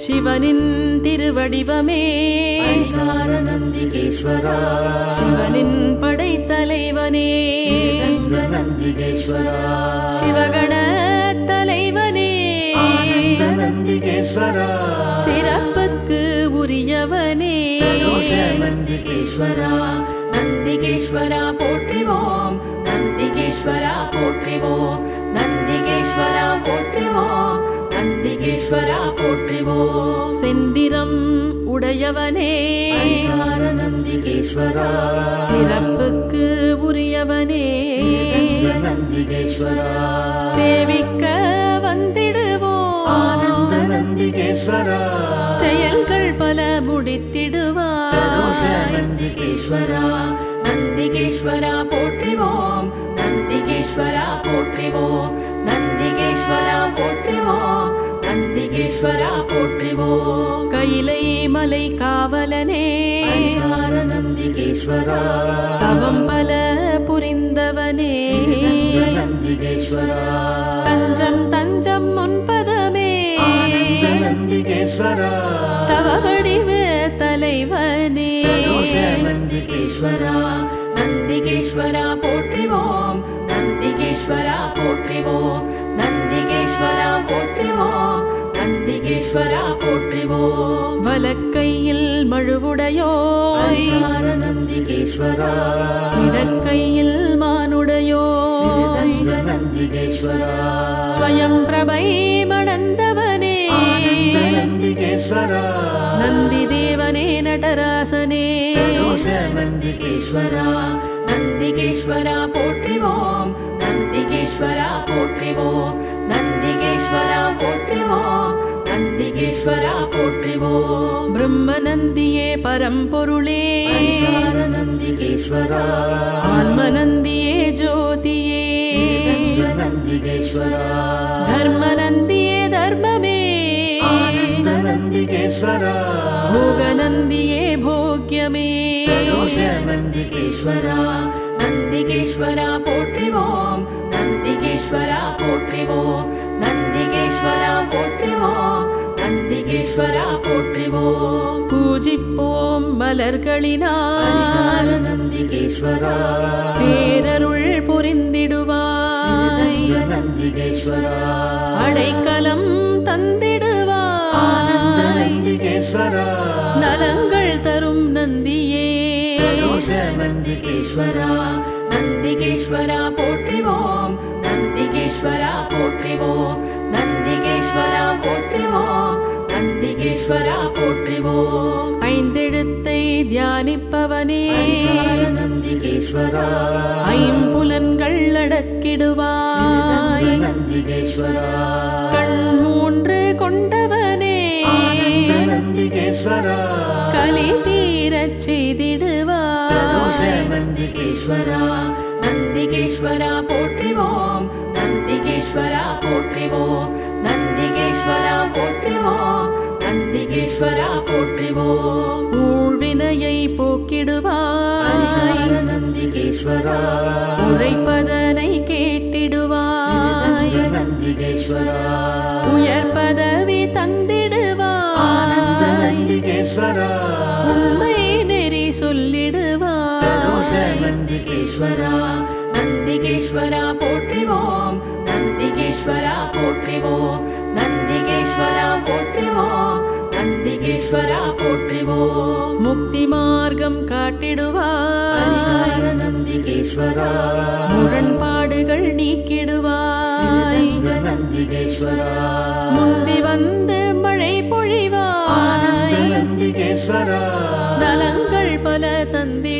சிவனின் திருவடிவமே அதிகார நந்திகேஸ்வரா சிவனின் படைத்தலைவனே ரங்க நந்திகேஸ்வரா சிவகண தலைவனே ஆனந்த நந்திகேஸ்வரா சிறப்புக்கு உரியவனே பிரதோஷ நந்திகேஸ்வரா நந்திகேஸ்வரா போற்றிவோம் நந்திகேஸ்வரா போற்றிவோம் நந்திகேஸ்வரா போற்றிவோம் நந்திகேஸ்வரா போற்றிவோம் செந்திரம் உடையவனே அதிகார நந்திகேஸ்வரா சிறப்புக்கு உரியவனே ரங்க நந்திகேஸ்வரா சேவிக்க வந்திடுவோம் ஆனந்த நந்திகேஸ்வரா செயல்கள் பல பிரதோஷ முடித்திடுவாய் நந்திகேஸ்வரா நந்திகேஸ்வரா போற்றிவோம் நந்திகேஸ்வரா போற்றிவோம் நந்திகேஸ்வரா போற்றிவோம் நந்திகேஸ்வரா போற்றிவோம் கைலை மலை காவலனே அதிகார நந்திகேஸ்வரா தவம் பல புரிந்தவனே ரங்க நந்திகேஸ்வரா தஞ்சம் தஞ்சம் முன்பதமே ஆனந்த நந்திகேஸ்வரா தவ வடிவ தலைவனே பிரதோஷ நந்திகேஸ்வரா நந்திகேஸ்வரா போற்றிவோம் நந்திகேஸ்வரா போற்றிவோம் நந்திகேஸ்வரா போற்றிவோம் நந்திகேஸ்வரா போற்றிவோம் வலக்கையில் மழுவுடையோய் அதிகார நந்திகேஸ்வரா இடக்கையில் மானுடையோய் ரங்க நந்திகேஸ்வரா ஸ்வயம் பிரபை மணந்தவனே ஆனந்த நந்திகேஸ்வரா நந்தி தேவனே நடராசனே பிரதோஷ நந்திகேஸ்வரா நந்திகேஸ்வரா போற்றிவோம் நந்திகேஸ்வரா போற்றிவோம் நந்திகேஸ்வரா போற்றிவோம் நந்திகேஸ்வரா போற்றிவோம் பிரம்ம நந்தியே பரம்பொருளே அதிகார நந்திகேஸ்வரா ஆன்ம நந்தியே ஜோதியே ரங்க நந்திகேஸ்வரா தர்ம நந்தியே தர்மமே ஆனந்த நந்திகேஸ்வரா போக நந்தியே போக்யமே பிரதோஷ நந்திகேஸ்வரா நந்திகேஸ்வரா போற்றிவோம் நந்திகேஸ்வரா போற்றிவோம் நந்திகேஸ்வரா போற்றிவோம் நந்திகேஸ்வரா போற்றிவோம் பூஜிப்போம் மலர்களினால் அதிகார நந்திகேஸ்வரா பேரருள் புரிந்திடுவாய் ரங்க நந்திகேஸ்வரா அடைக்கலம் ஆனந்த தந்திடுவாய் நந்திகேஸ்வரா நலங்கள் தரும் நந்தியே பிரதோஷ நந்திகேஸ்வரா நந்திகேஸ்வரா போற்றிவோம் நந்திகேஸ்வரா போற்றிவோம் நந்திகேஸ்வரா போற்றிவோம் நந்திகேஸ்வரா போற்றிவோம் ஐந்தெழுத்தை தியானிப்பவனே அதிகார நந்திகேஸ்வரா ஐம்புலன்கள் அடக்கிடுவாய் ரங்க நந்திகேஸ்வரா கண் மூன்று கொண்டவனே ஆனந்த நந்திகேஸ்வரா கலி தீரச் பிரதோஷ செய்திடுவாய் நந்திகேஸ்வரா நந்திகேஸ்வரா போற்றிவோம் நந்திகேஸ்வரா போற்றிவோம் நந்திகேஸ்வரா போற்றிவோம் நந்திகேஸ்வரா போற்றிவோம் ஊழ்வினையை போக்கிடுவாய் அதிகார நந்திகேஸ்வரா உரைப்பதனை கேட்டிடுவாய் ரங்க நந்திகேஸ்வரா உயர் பதவி ஆனந்த தந்திடுவாய் நந்திகேஸ்வரா உண்மை நெறி பிரதோஷ சொல்லிடுவாய் நந்திகேஸ்வரா நந்திகேஸ்வரா போற்றிவோம் நந்திகேஸ்வரா போற்றிவோம் நந்திகேஸ்வரா போற்றிவோம் நந்திகேஸ்வரா போற்றிவோம் முக்தி மார்க்கம் காட்டிடுவாய் அதிகார நந்திகேஸ்வரா முரண்பாடுகள் நீக்கிடுவாய் ரங்க நந்திகேஸ்வரா முந்தி வந்து மழை ஆனந்த பொழிவாய் நந்திகேஸ்வரா நலங்கள் பல பிரதோஷ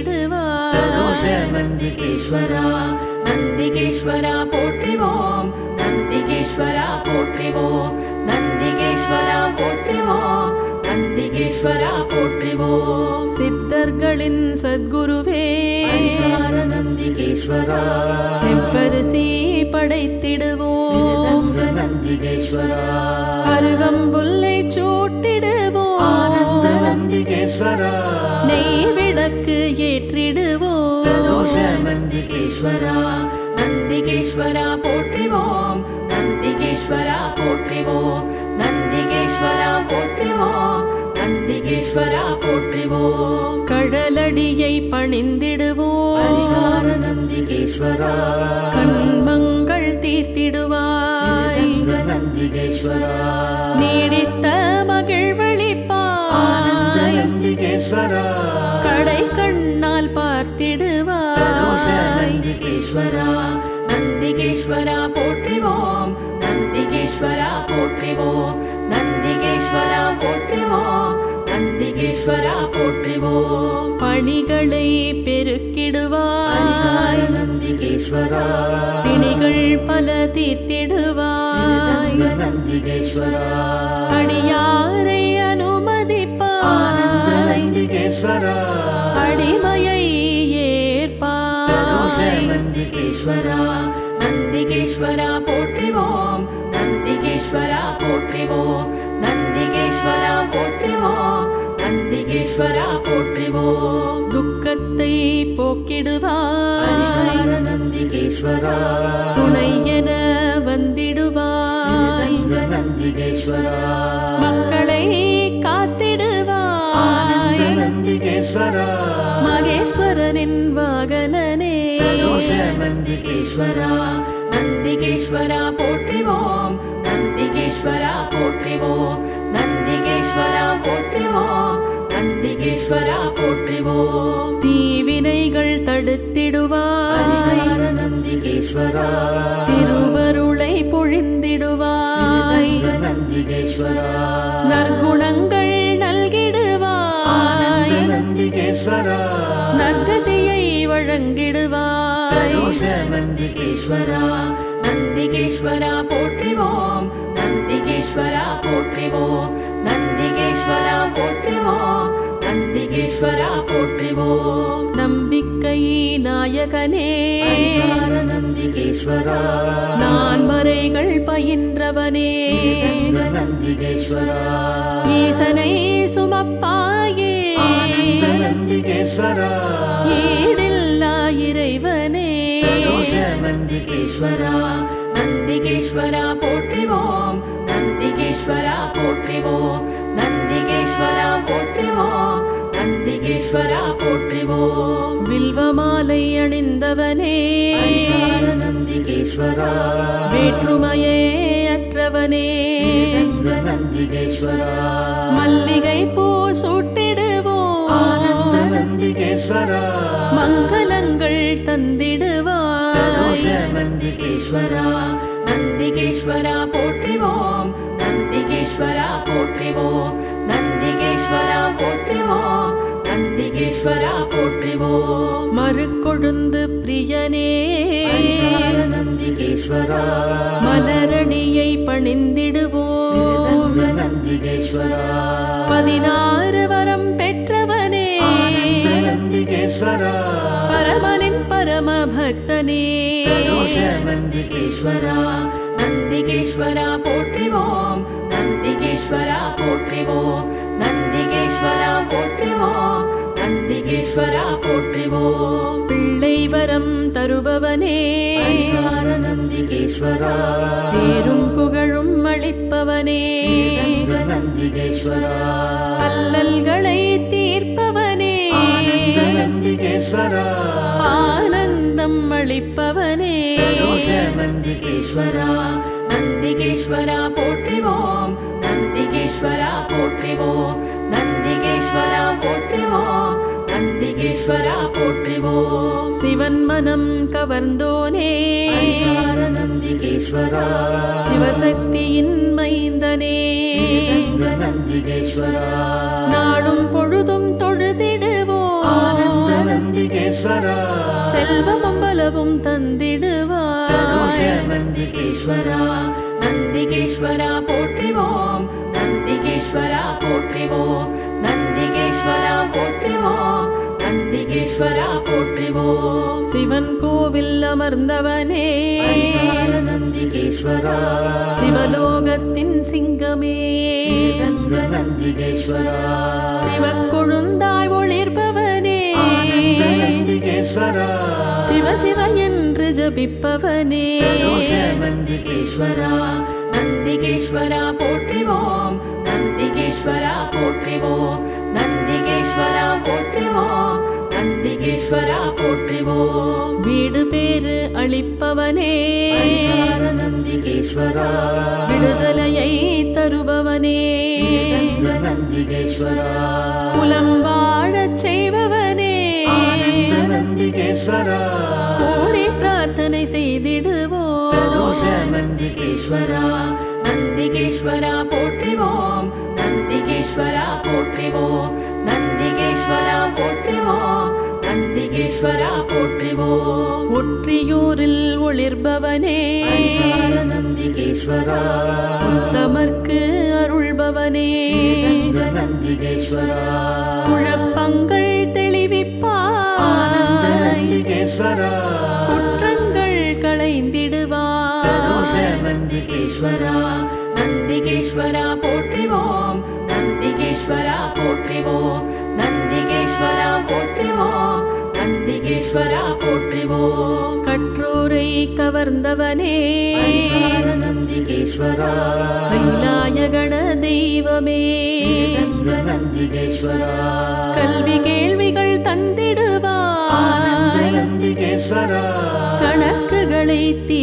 தந்திடுவாய் நந்திகேஸ்வரா நந்திகேஸ்வரா போற்றிவோம் நந்திகேஸ்வரா போற்றிவோம் நந்திகேஸ்வரா போற்றிவோம் நந்திகேஸ்வரா போற்றிவோம் சித்தர்களின் சத்குருவே அதிகார நந்திகேஸ்வரா செவ்வரிசி படைத்திடுவோம் ரங்க நந்திகேஸ்வரா அருகம்புல்லை ஆனந்த சூட்டிடுவோம் நந்திகேஸ்வரா நெய் விளக்கு ஏற்றிடுவோம் பிரதோஷ நந்திகேஸ்வரா நந்திகேஸ்வரா போற்றிவோம் நந்திகேஸ்வரா போற்றிவோம் நந்திகேஸ்வரா போற்றிவோம் நந்திகேஸ்வரா போற்றிவோம் கடலடியை பணிந்திடுவோம் பரிகார நந்திகேஸ்வரா கண்மங்கள் தீர்த்திடுவாய் ரங்க நந்திகேஸ்வரா நீடித்த மகிழ்வழிப்பாய் ஆனந்த நந்திகேஸ்வரா கடை கண்ணால் பிரதோஷ பார்த்திடுவாய் நந்திகேஸ்வரா நந்திகேஸ்வரா போற்றிவோம் நந்திகேஸ்வரா போற்றிவோம் நந்திகேஸ்வரா போற்றிவோம் நந்திகேஸ்வரா போற்றிவோம் பணிகளை பரிகார பெருக்கிடுவாய் நந்திகேஸ்வரா பிணிகள் பல தீர்த்திடுவாய் ரங்க நந்திகேஸ்வரா அடியாரை ஆனந்த அனுமதிப்பாய் நந்திகேஸ்வரா அடிமையை பிரதோஷ ஏற்பாய் நந்திகேஸ்வரா நந்திகேஸ்வரா போற்றிவோம் நந்திகேஸ்வரா போற்றிவோம் நந்திகேஸ்வரா போற்றிவோம் நந்திகேஸ்வரா போற்றிவோம் துக்கத்தை போக்கிடுவாய் பரிகார நந்திகேஸ்வரா துணை என வந்திடுவாய் ரங்க நந்திகேஸ்வரா மக்களை ஆனந்த காத்திடுவாய் நந்திகேஸ்வரா மகேஸ்வரனின் வாகனனே பிரதோஷ நந்திகேஸ்வரா நந்திகேஸ்வரா போற்றிவோம் நந்திகேஸ்வரா போற்றிவோம் நந்திகேஸ்வரா போற்றிவோம் நந்திகேஸ்வரா போற்றிவோம் தீவினைகள் தடுத்திடுவாய் பரிகார நந்திகேஸ்வரா திருவருளை பொழிந்திடுவாய் ரங்க நந்திகேஸ்வரா நற்குணங்கள் ஆனந்த நல்கிடுவாய் நந்திகேஸ்வரா நற்கதியை வழங்கிடுவாய் பிரதோஷ நந்திகேஸ்வரா நந்திகேஸ்வரா போற்றிவோம் நந்திகேஸ்வரா போற்றிவோம் நந்திகேஸ்வரா போற்றிவோம் நந்திகேஸ்வரா போற்றிவோம் நம்பிக்கை நாயகனே பரிகார நந்திகேஸ்வரா நான் மறைகள் பயின்றவனே ரங்க நந்திகேஸ்வரா ஈசனை சுமப்பாயே ஆனந்த நந்திகேஸ்வரா ஈடில்லா இறைவனே பிரதோஷ நந்திகேஸ்வரா நந்திகேஸ்வரா போற்றிவோம் நந்திகேஸ்வரா போற்றிவோம் நந்திகேஸ்வரா போற்றிவோம் நந்திகேஸ்வரா போற்றிவோம் வில்வமாலை அணிந்தவனே பரிகார நந்திகேஸ்வரா வேற்றுமையே அற்றவனே ரங்க நந்திகேஸ்வரா மல்லிகை பூ ஆனந்த சூட்டிடுவோம் நந்திகேஸ்வரா மங்களங்கள் பிரதோஷ தந்திடுவாய் நந்திகேஸ்வரா நந்திகேஸ்வரா போற்றிவோம் நந்திகேஸ்வரா போற்றிவோம் நந்திகேஸ்வரா போற்றிவோம் நந்திகேஸ்வரா போற்றிவோம் மறுக்கொழுந்து பிரியனே பரிகார நந்திகேஸ்வரா மலரடியை பணிந்திடுவோம் ரங்க நந்திகேஸ்வரா பதினாறு வரம் பெற்றவனே ஆனந்த நந்திகேஸ்வரா பரமனின் பரம பக்தனே பிரதோஷ நந்திகேஸ்வரா நந்திகேஸ்வரா போற்றிவோம் நந்திகேஸ்வரா போற்றிவோம் நந்திகேஸ்வரா போற்றிவோம் நந்திகேஸ்வரா போற்றிவோம் பிள்ளை வரம் தருபவனே பரிகார நந்திகேஸ்வரா பேரும் புகழும் அளிப்பவனே ரங்க நந்திகேஸ்வரா அல்லல்களை தீர்ப்பவனே ஆனந்த நந்திகேஸ்வரா ஆனந்தம் அளிப்பவனே பிரதோஷ நந்திகேஸ்வரா நந்திகேஸ்வரா போற்றிவோம் நந்திகேஸ்வரா போற்றிவோம் நந்திகேஸ்வரா போற்றிவோம் நந்திகேஸ்வரா போற்றிவோம் சிவன் மனம் கவர்ந்தோனே பரிகார நந்திகேஸ்வரா சிவசக்தியின் மைந்தனே ரங்க நந்திகேஸ்வரா நாளும் பொழுதும் தொழுதிடுவோம் ஆனந்த நந்திகேஸ்வரா செல்வம் அம்பலவும் பிரதோஷ தந்திடுவாய் நந்திகேஸ்வரா நந்திகேஸ்வரா போற்றிவோம் நந்திகேஸ்வரா போற்றிவோம் நந்திகேஸ்வரா போற்றிவோம் நந்திகேஸ்வரா போற்றிவோம் சிவன் கோவில் அமர்ந்தவனே பரிகார நந்திகேஸ்வரா சிவலோகத்தின் சிங்கமே ரங்க நந்திகேஸ்வரா சிவக்கொழுந்தாய் ஒளிர்பவனே ஆனந்த நந்திகேஸ்வரா சிவ சிவ என்று ஜபிப்பவனே பிரதோஷ நந்திகேஸ்வரா நந்திகேஸ்வரா போற்றிவோம் நந்தி நந்திகேஸ்வரா போற்றிவோம் நந்திகேஸ்வரா போற்றிவோம் நந்திகேஸ்வரா போற்றிவோம் வீடு பேரு அளிப்பவனே பரிகார நந்திகேஸ்வரா விடுதலையை தருபவனே ஸ்ரீரங்க நந்திகேஸ்வரா குலம் வாழச் செய்பவனே ஆனந்த நந்திகேஸ்வரா ஓடி பிரார்த்தனை பிரதோஷ செய்திடுவோம் நந்திகேஸ்வரா நந்திகேஸ்வரா போற்றிவோம் நந்திகேஸ்வரா போற்றிவோம் நந்திகேஸ்வரா போற்றிவோம் நந்திகேஸ்வரா போற்றிவோம் ஒற்றியூரில் ஒளிர்பவனே பரிகார நந்திகேஸ்வரா தமர்க்கு அருள்பவனே ஸ்ரீரங்க நந்திகேஸ்வரா குழப்பங்கள் ஆனந்த தெளிவிப்பாய் நந்திகேஸ்வரா குற்றங்கள் பிரதோஷ களைந்திடுவாய் நந்திகேஸ்வரா நந்திகேஸ்வரா போற்றிவோம் நந்திகேஸ்வரா போற்றிவோம் நந்திகேஸ்வரா போற்றிவோம் நந்திகேஸ்வரா போற்றிவோம் கற்றோரை கவர்ந்தவனே பரிகார நந்திகேஸ்வரா கைலாயகண தெய்வமே ஸ்ரீரங்க நந்திகேஸ்வரா கல்வி கேள்விகள் ஆனந்த தந்திடுவாய் நந்திகேஸ்வரா கணக்குகளை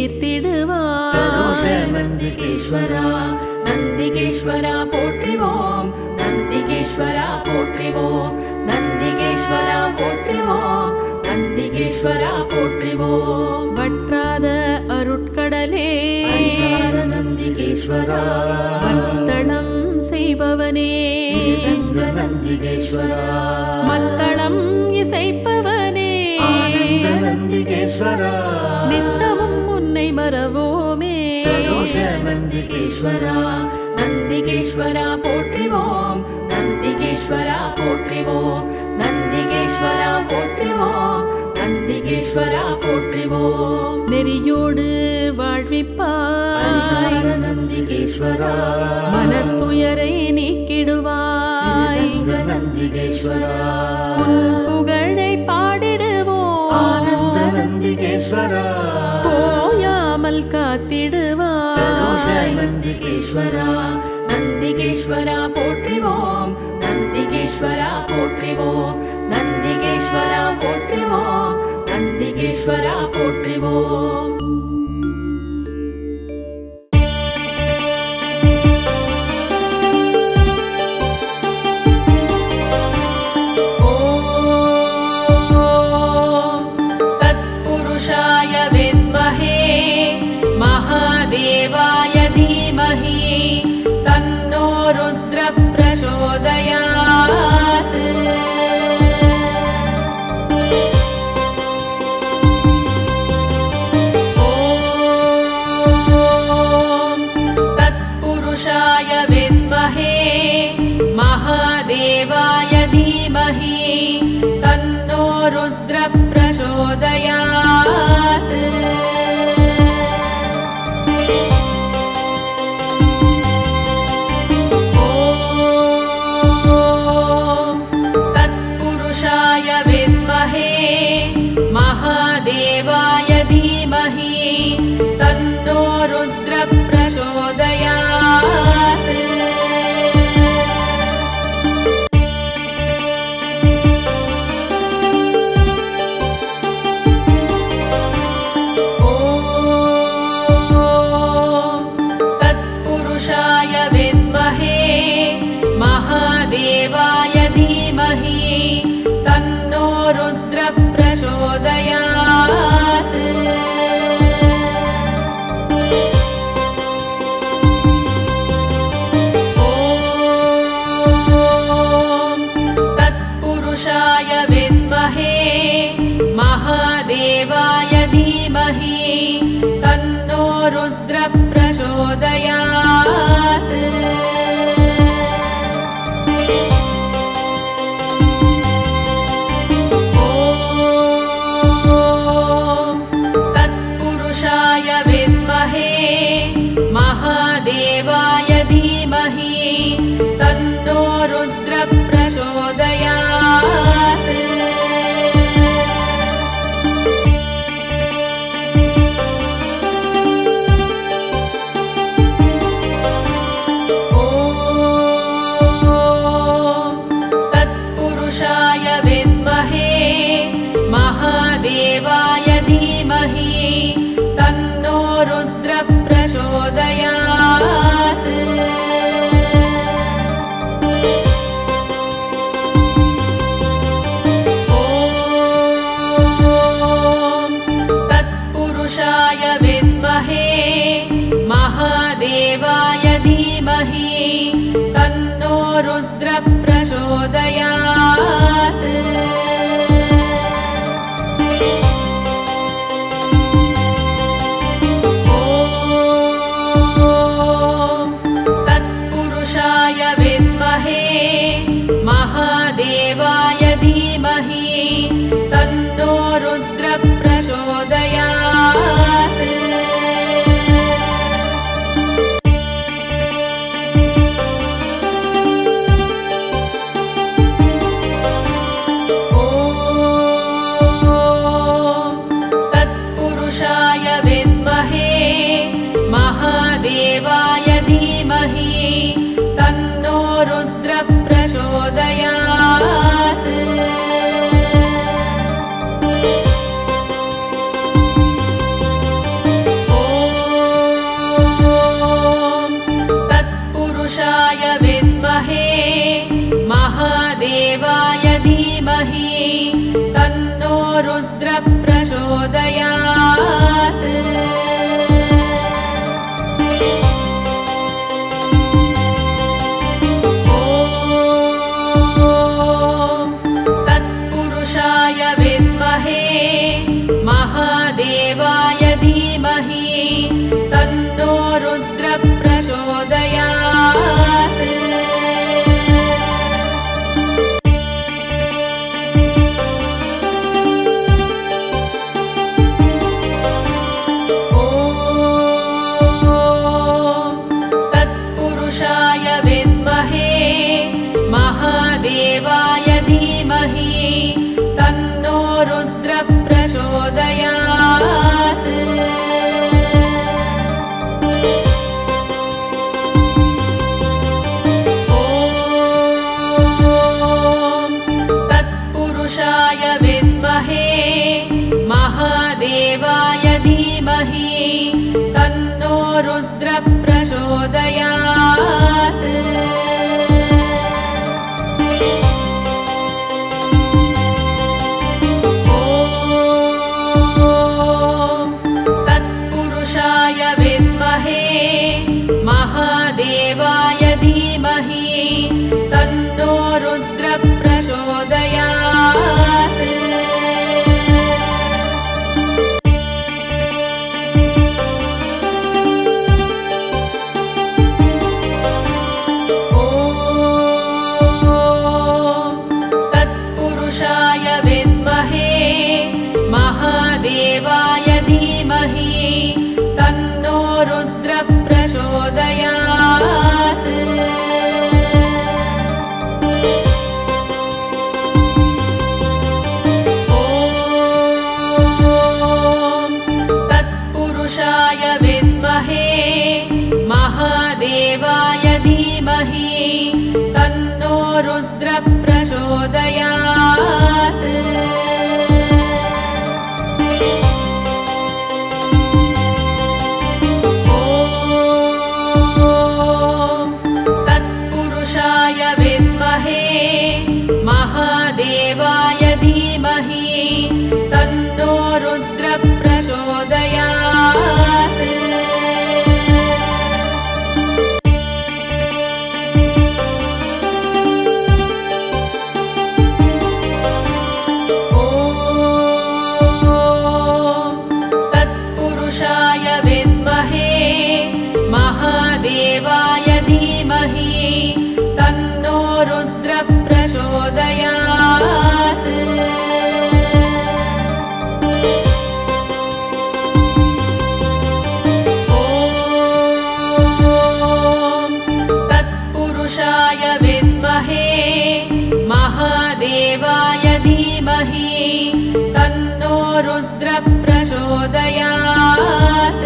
பிரதோஷ தீர்த்திடுவாய் நந்திகேஸ்வரா நந்திகேஸ்வரா போற்றிவோம் நந்திகேஸ்வரா போற்றிவோம் நந்திகேஸ்வரா போற்றிவோம் நந்திகேஸ்வரா போற்றிவோம் வற்றாத அருட்கடலே பரிகார நந்திகேஸ்வரா மத்தளம் செய்பவனே ஸ்ரீரங்க நந்திகேஸ்வரா மத்தளம் இசைப்பவனே ஆனந்த நந்திகேஸ்வரா நித்தமும் உன்னை மறவோமே பிரதோஷ நந்திகேஸ்வரா நந்திகேஸ்வரா போற்றிவோம் நந்திகேஸ்வரா போற்றிவோம் நந்திகேஸ்வரா போற்றிவோம் நந்திகேஸ்வரா போற்றிவோம் நெறியோடு வாழ்விப்பாய் பரிகார நந்திகேஸ்வரா மனத்துயரை நீக்கிடுவாய் ஸ்ரீரங்க நந்திகேஸ்வரா உன் புகழை ஆனந்த பாடிடுவோம் நந்திகேஸ்வரா போயாமல் பிரதோஷ காத்திடுவாய் நந்திகேஸ்வரா நந்திகேஸ்வரா போற்றிவோம் நந்திகேஸ்வரா போற்றிவோம் நந்திகேஸ்வரா போற்றிவோம் நந்திகேஸ்வரா போற்றிவோம் ॐ तत्पुरुषाय विद्महे महादेवाय धीमहि तन्नो रुद्रप्रचोदयात् ॐ तत्पुरुषाय विद्महे महादेवाय धीमहि तन्नो रुद्रप्रचोदयात् ॐ तत्पुरुषाय विद्महे महादेवाय धीमहि तन्नो रुद्रप्रचोदयात् ॐ तत्पुरुषाय विद्महे महादेवाय धीमहि तन्नो रुद्रप्रचोदयात् ॐ तत्पुरुषाय विद्महे महादेवाय धीमहि तन्नो रुद्रप्रचोदयात् ॐ तत्पुरुषाय विद्महे महादेवाय धीमहि तन्नो रुद्रप्रचोदयात् ॐ धीमहि तन्नो रुद्र प्रचोदयात् ॐ तत्पुरुषाय विद्महे महादेवाय धीमहि तन्नो रुद्र प्रचोदयात् ॐ तत्पुरुषाय विद्महे महादेवाय धीमहि तन्नो रुद्र प्रचोदयात् ॐ तत्पुरुषाय विद्महे महादेवाय धीमहि तन्नो रुद्र प्रचोदयात् ॐ तत्पुरुषाय विद्महे महादेवाय धीमहि तन्नो रुद्र प्रचोदयात् ॐ तत्पुरुषाय विद्महे महादेवाय धीमहि तन्नो रुद्र प्रचोदयात् ॐ तत्पुरुषाय विद्महे महादेवाय धीमहि तन्नो रुद्र प्रचोदयात् ॐ तत्पुरुषाय विद्महे महादेवाय धीमहि तन्नो रुद्र प्रचोदयात् ॐ तत्पुरुषाय विद्महे महादेवाय धीमहि तन्नो रुद्र प्रचोदयात् ॐ तत्पुरुषाय विद्महे महादेवाय धीमहि तन्नो रुद्र प्रचोदयात्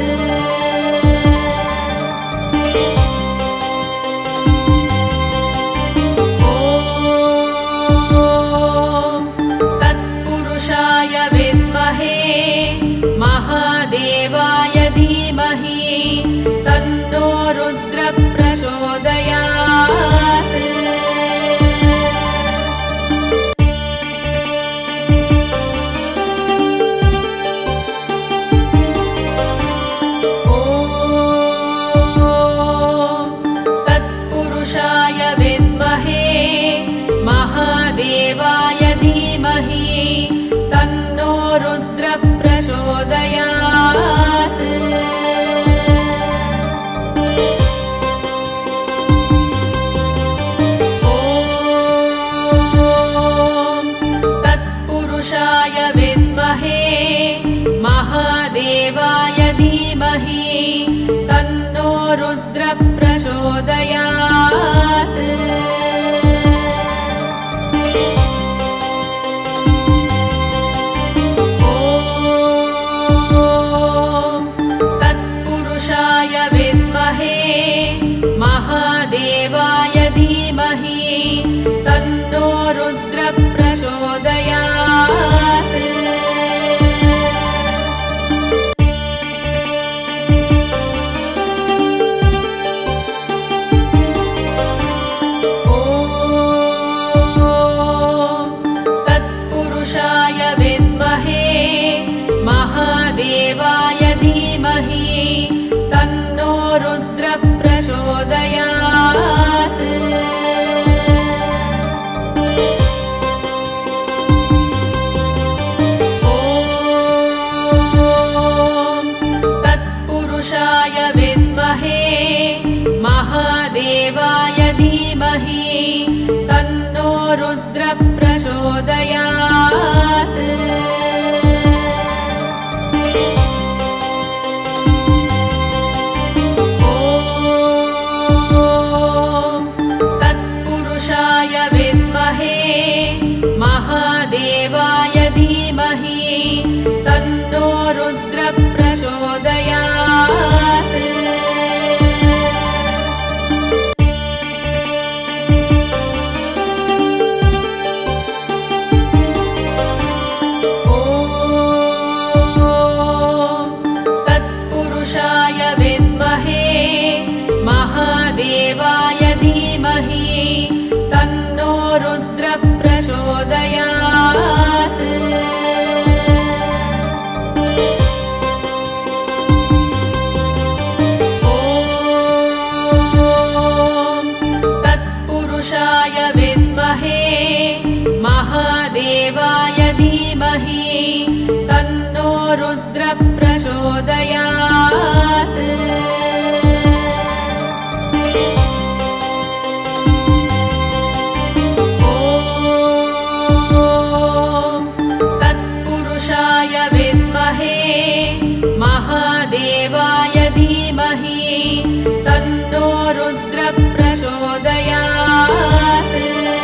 रुद्र प्रचोदयात् ॐ तत्पुरुषाय विद्महे महादेवाय धीमहि तन्नो रुद्र प्रचोदयात् ॐ तत्पुरुषाय विद्महे महादेवाय धीमहि तन्नो रुद्र प्रचोदयात् ॐ तत्पुरुषाय विद्महे महादेवाय धीमहि तन्नो रुद्र प्रचोदयात् ॐ तत्पुरुषाय विद्महे महादेवाय धीमहि तन्नो रुद्र प्रचोदयात्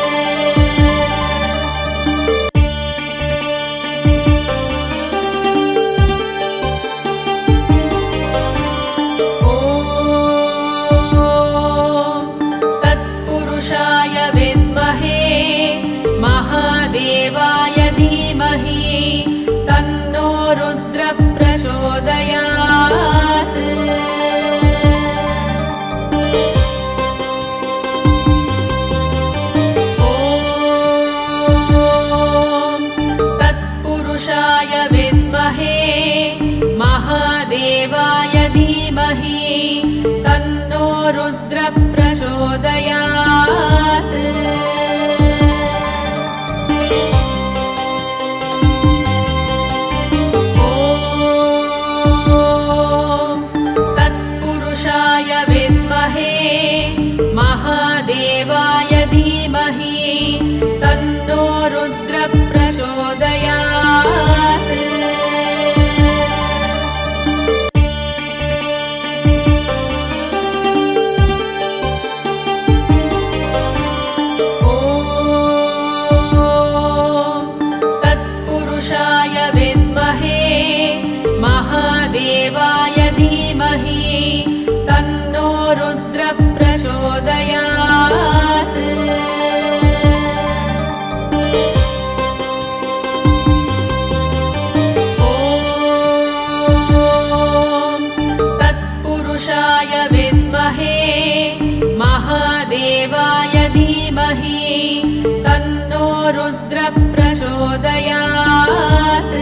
ॐ तत्पुरुषाय विद्महे महादेवाय धीमहि तन्नो रुद्र प्रचोदयात् ॐ तत्पुरुषाय विद्महे महादेवाय धीमहि तन्नो रुद्र प्रचोदयात् ॐ तत्पुरुषाय विद्महे महादेवाय धीमहि तन्नो रुद्र प्रचोदयात् ॐ तत्पुरुषाय विद्महे महादेवाय धीमहि तन्नो रुद्र प्रचोदयात् ॐ तत्पुरुषाय विद्महे महादेवाय धीमहि तन्नो रुद्र प्रचोदयात्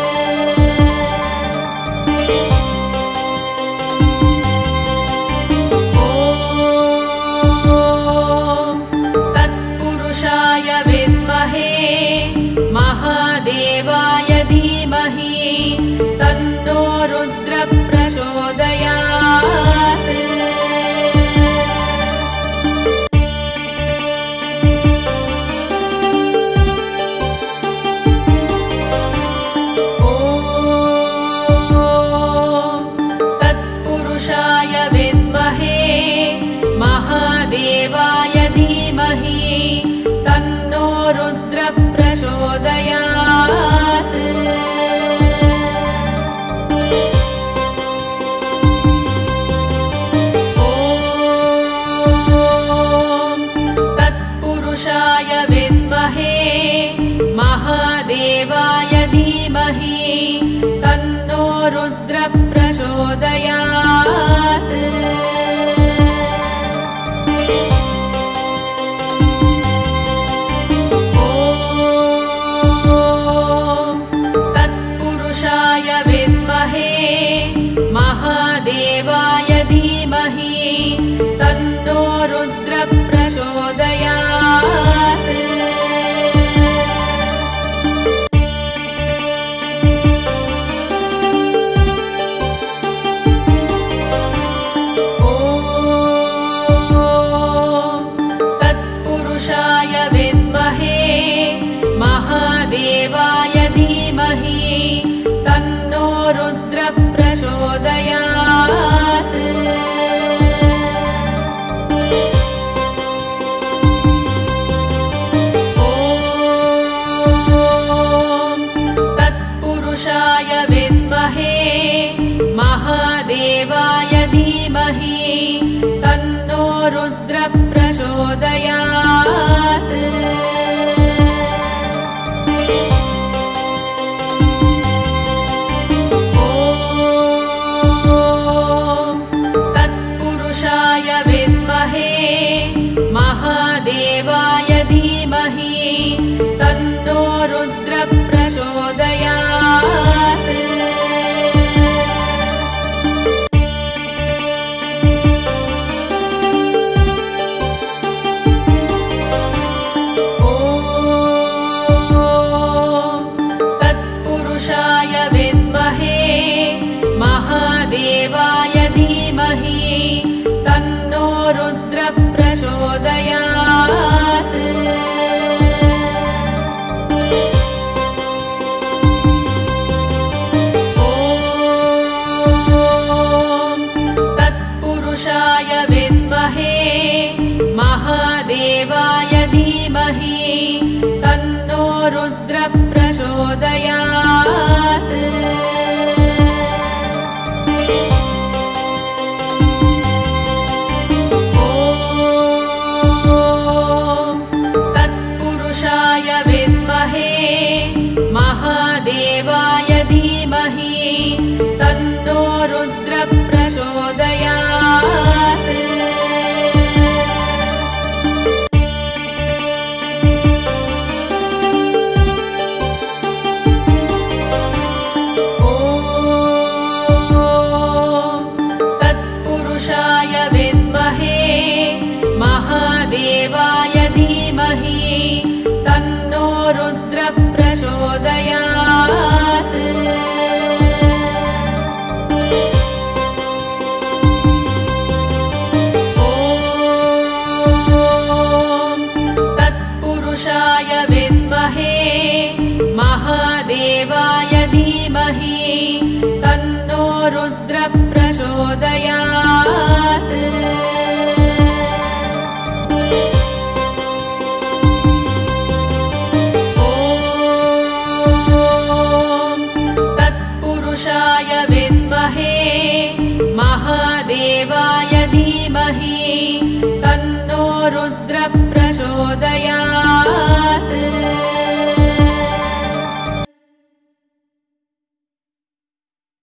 ॐ तत्पुरुषाय विद्महे महादेवाय धीमहि तन्नो रुद्र प्रचोदयात् रुद्रप्रचोदयात् ॐ तत्पुरुषाय विद्महे महादेवाय धीमहि तन्नो रुद्रप्रचोदयात् ॐ तत्पुरुषाय विद्महे महादेवाय धीमहि तन्नो रुद्रप्रचोदयात् ॐ तत्पुरुषाय विद्महे महादेवाय धीमहि तन्नो रुद्रप्रचोदयात् ॐ तत्पुरुषाय विद्महे महादेवाय